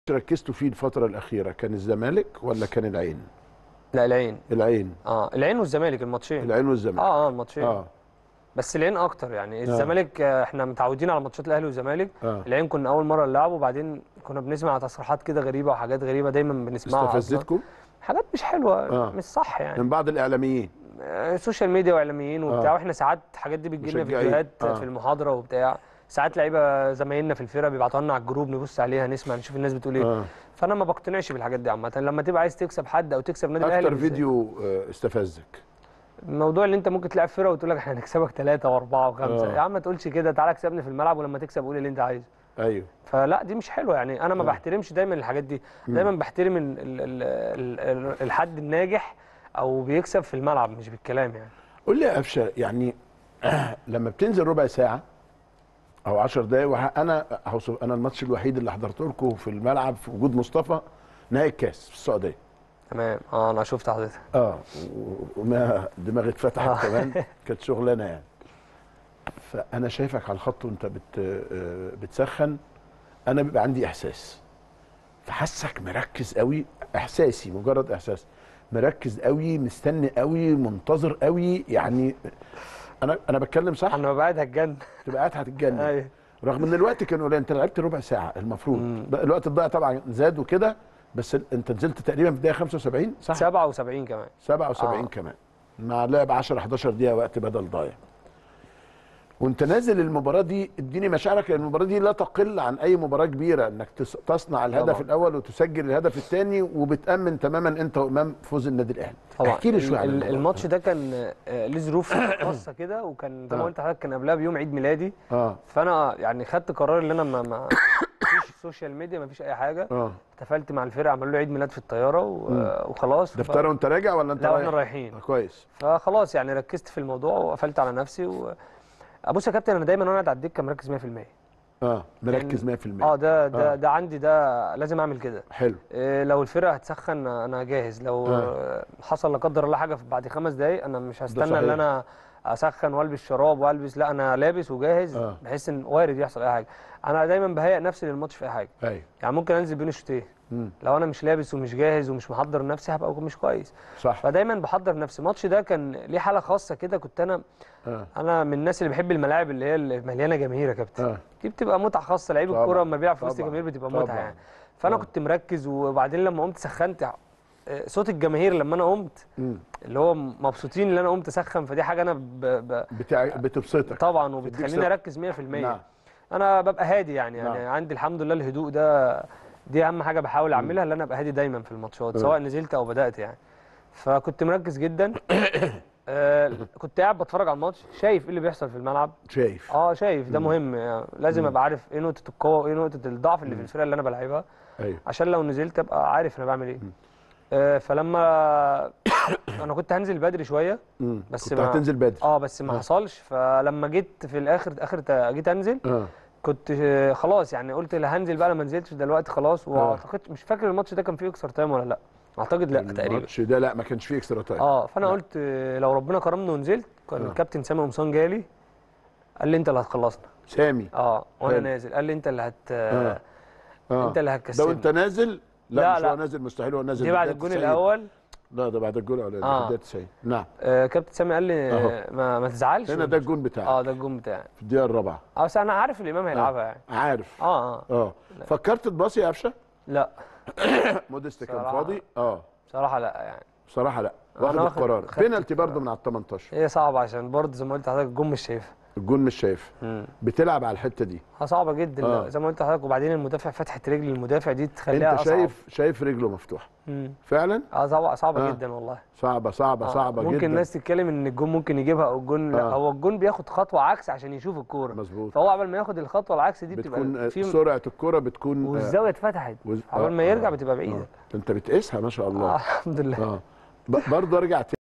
ركزتوا فيه الفترة الأخيرة كان الزمالك ولا كان العين؟ لا العين العين اه العين والزمالك الماتشين العين والزمالك اه اه الماتشين اه بس العين اكتر يعني الزمالك آه، احنا متعودين على ماتشات الاهلي والزمالك اه العين كنا اول مره نلعبه وبعدين كنا بنسمع تصريحات كده غريبه وحاجات غريبه دايما بنسمعها أصلاً. استفزتكم حاجات مش حلوه آه. مش صح يعني من بعض الإعلاميين آه، سوشيال ميديا واعلاميين وبتاع آه. واحنا ساعات الحاجات دي بتجي لنا مشجعين. فيديوهات آه. في المحاضره وبتاع ساعات لعيبه زمايلنا في الفرقه بيبعتوا لنا على الجروب نبص عليها نسمع نشوف الناس بتقول ايه آه. فانا ما بقتنعش بالحاجات دي عامه لما تبقى عايز تكسب حد او تكسب نادي الاهلي أكتر بالذات. فيديو آه، استفزك الموضوع اللي انت ممكن تلعب فرقه وتقول لك احنا هنكسبك ثلاثه واربعه وخمسه آه. يا عم ما تقولش كده تعالى اكسبني في الملعب ولما تكسب قول اللي انت عايزه أيوه فلا دي مش حلوه يعني انا ما آه. بحترمش دايما الحاجات دي دايما بحترم ال ال ال ال ال الحد الناجح او بيكسب في الملعب مش بالكلام يعني قول لي يا قفشه يعني لما بتنزل ربع ساعه او 10 دقايق وح- انا هوصف انا الماتش الوحيد اللي حضرته لكم في الملعب في وجود مصطفى نهائي الكاس في السعوديه تمام اه انا شفت حضرتك اه و- وما دماغي اتفتحت كمان كانت شغلانه يعني فانا شايفك على الخط وانت بت آه، بتسخن انا بيبقى عندي احساس فحسك مركز قوي احساسي مجرد احساس مركز قوي مستني قوي منتظر قوي يعني انا انا بتكلم صح انا ببقى قاعد هتجنن تبقى قاعد هتتجنن ايوه رغم ان الوقت كان قليل انت لعبت ربع ساعه المفروض مم. بقى الوقت الضايع طبعا زاد وكده بس ال- انت نزلت تقريبا في الدقيقه 75 صح 77 كمان 77 آه. كمان مع لعب 10 11 دقيقه وقت بدل ضايع وانت نازل المباراه دي اديني مشاعرك لان المباراه دي لا تقل عن اي مباراه كبيره انك تس- تصنع الهدف طبعا. الاول وتسجل الهدف الثاني وبتامن تماما انت وامام فوز النادي الاهلي طبعا احكي لي شويه عن ال- الموضوع. الماتش ده كان آه، ليه ظروف خاصه كده وكان زي ما آه. قلت لحضرتك كان قبلها بيوم عيد ميلادي اه فانا يعني خدت قرار ان انا ما ما فيش سوشيال ميديا ما فيش اي حاجه اه اتفقت مع الفرقه عملوا له عيد ميلاد في الطياره و- وخلاص ده ف- افطار وانت راجع ولا انت لا واحنا رايح؟ رايحين آه، كويس فخلاص يعني ركزت في الموضوع وقفلت على نفسي و... بص يا كابتن انا دايما وانا قاعد على الدكه مركز 100% اه مركز 100% اه ده ده آه. ده عندي ده لازم اعمل كده حلو إيه لو الفرقه هتسخن انا جاهز لو آه. آه. حصل لا قدر الله حاجه في بعد خمس دقايق انا مش هستنى صحيح. ان انا اسخن والبس شراب والبس لا انا لابس وجاهز آه. بحيث ان وارد يحصل اي حاجه انا دايما بهيئ نفسي للماتش في اي حاجه ايوه يعني ممكن انزل بين الشوطين مم. لو انا مش لابس ومش جاهز ومش محضر نفسي هبقى مش كويس صح فدايما بحضر نفسي الماتش ده كان ليه حاله خاصه كده كنت انا اه انا من الناس اللي بحب الملاعب اللي هي اللي مليانه جماهير يا كابتن اه دي بتبقى متعه خاصه لعيب طبعاً، الكوره لما بيلعب في وسط طبعاً، الجماهير بتبقى طبعاً. متعه يعني فانا آه. كنت مركز وبعدين لما قمت سخنت آه، صوت الجماهير لما انا قمت مم. اللي هو مبسوطين ان انا قمت اسخن فدي حاجه انا ب... ب... بتاع بتبسطك طبعا وبتخليني ثقة. اركز 100% نعم انا ببقى هادي يعني يعني نعم. عندي الحمد لله الهدوء ده دي اهم حاجه بحاول اعملها ان انا ابقى هادي دايما في الماتشات آه. سواء نزلت او بدات يعني فكنت مركز جدا آه كنت قاعد بتفرج على الماتش شايف ايه اللي بيحصل في الملعب شايف اه شايف ده مهم يعني لازم ابقى عارف ايه نقطه القوه وايه نقطه الضعف اللي في الفرقه اللي انا بلعبها ايوه عشان لو نزلت ابقى عارف انا بعمل ايه آه فلما انا كنت هنزل بدري شويه مم. بس كنت ما- هتنزل بدري اه بس ما آه. حصلش فلما جيت في الاخر اخر تا- جيت انزل اه كنت آه، خلاص يعني قلت لا هنزل بقى لما نزلتش دلوقتي خلاص واعتقد مش فاكر الماتش ده كان فيه اكسترا تايم ولا لا اعتقد لا تقريبا الماتش ده لا ما كانش فيه اكسترا تايم اه فانا لا. قلت آه، لو ربنا كرمني ونزلت كان آه. الكابتن سامي قمصان جالي قال لي انت اللي هتخلصنا سامي اه وانا حلو. نازل قال لي انت اللي هت آه. اه انت اللي ده هتكسبني وانت نازل لا, لا، مش لا. هو نازل مستحيل هو نازل دي بعد بالدقيقة الجون 90. الاول لا ده بعد الجون الاولاني آه. في الدقيقه 90 نعم آه كابتن سامي قال لي أهو. آه، ما, ما تزعلش هنا ده الجون بتاعك اه ده الجون بتاعي في الدقيقه الرابعه اه بس انا عارف الامام هيلعبها يعني عارف اه اه اه فكرت تباصي يا قفشه لا موديست كان صراحة. فاضي اه بصراحه لا يعني بصراحه لا أنا واخد واخد- القرار خدت بينالتي القرار. برضه من على ال 18 هي صعبه عشان برضه زي ما قلت لحضرتك الجون مش شايفها الجون مش شايف بتلعب على الحته دي اه صعبه جدا آه. لا، زي ما قلت لحضرتك وبعدين المدافع فتحه رجل المدافع دي تخليها انت أصعب. شايف شايف رجله مفتوحه مم. فعلا اه صعبه صعبه آه. جدا والله صعبه صعبه آه. صعبه ممكن جدا الناس تتكلم ان الجون ممكن يجيبها او الجون لا آه. هو الجون بياخد خطوه عكس عشان يشوف الكوره مظبوط فهو قبل ما ياخد الخطوه العكس دي بتبقى بتكون في سرعه الكره بتكون آه، والزاويه اتفتحت وز- قبل ما آه، يرجع آه، بتبقى بعيده آه. انت بتقيسها ما شاء الله آه الحمد لله اه ب- برضه ارجع